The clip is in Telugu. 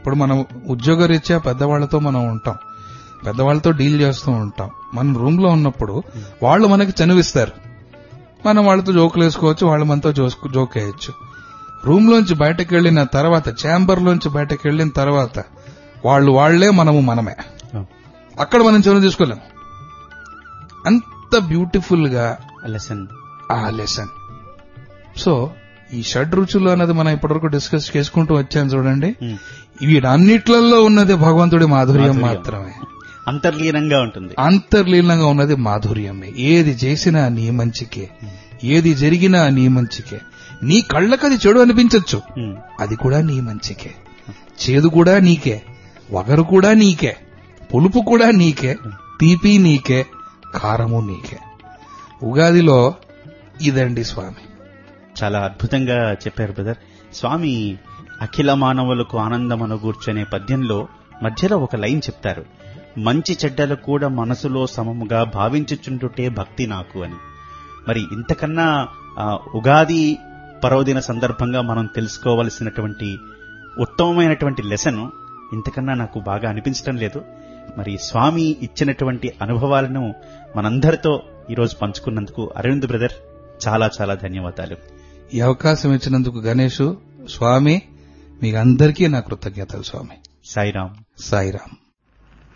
ఇప్పుడు మనం ఉద్యోగరీత్యా పెద్దవాళ్లతో మనం ఉంటాం పెద్దవాళ్ళతో డీల్ చేస్తూ ఉంటాం మనం రూమ్ లో ఉన్నప్పుడు వాళ్ళు మనకి చనువిస్తారు మనం వాళ్ళతో జోకులు వేసుకోవచ్చు వాళ్ళు మనతో జోక్- జోక్ వేయచ్చు రూమ్ లోంచి బయటకు వెళ్లిన తర్వాత ఛాంబర్ లోంచి బయటకు వెళ్లిన తర్వాత వాళ్ళు వాళ్లే మనము మనమే అక్కడ మనం చనువు తీసుకోలేం అంత బ్యూటిఫుల్ గా లెసన్ ఆ లెసన్ సో ఈ షడ్ రుచులు అన్నది మనం ఇప్పటివరకు డిస్కస్ చేసుకుంటూ వచ్చాం చూడండి వీటన్నిట్లలో ఉన్నది భగవంతుడి మాధుర్యం మాధుర్యం. మాత్రమే అంతర్లీనంగా ఉంటుంది అంతర్లీనంగా ఉన్నది మాధుర్యమే ఏది చేసినా నీ మంచికే ఏది జరిగినా నీ మంచికే నీ కళ్ళకది చెడు అనిపించొచ్చు ఉమ్. అది కూడా నీ మంచికే చేదు కూడా నీకే వగరు కూడా నీకే పులుపు కూడా నీకే తీపి నీకే కారము నీకే ఉగాదిలో ఇదండి స్వామి చాలా అద్భుతంగా చెప్పారు బ్రదర్ స్వామి అఖిల మానవులకు ఆనందమను కూర్చొనే పద్యంలో మధ్యలో ఒక లైన్ చెప్తారు మంచి చెడ్డలు కూడా మనసులో సమముగా భావించుచుండుటే భక్తి నాకు అని మరి ఇంతకన్నా ఆ, ఉగాది పర్వదిన సందర్భంగా మనం తెలుసుకోవలసినటువంటి ఉత్తమమైనటువంటి లెసన్ ఇంతకన్నా నాకు బాగా అనిపించడం లేదు మరి స్వామి ఇచ్చినటువంటి అనుభవాలను మనందరితో ఈరోజు పంచుకున్నందుకు అరవింద్ బ్రదర్ చాలా చాలా ధన్యవాదాలు ఈ అవకాశం ఇచ్చినందుకు గణేషు స్వామి మీకు అందరికీ నా కృతజ్ఞతలు స్వామి సాయిరామ్ సాయిరాం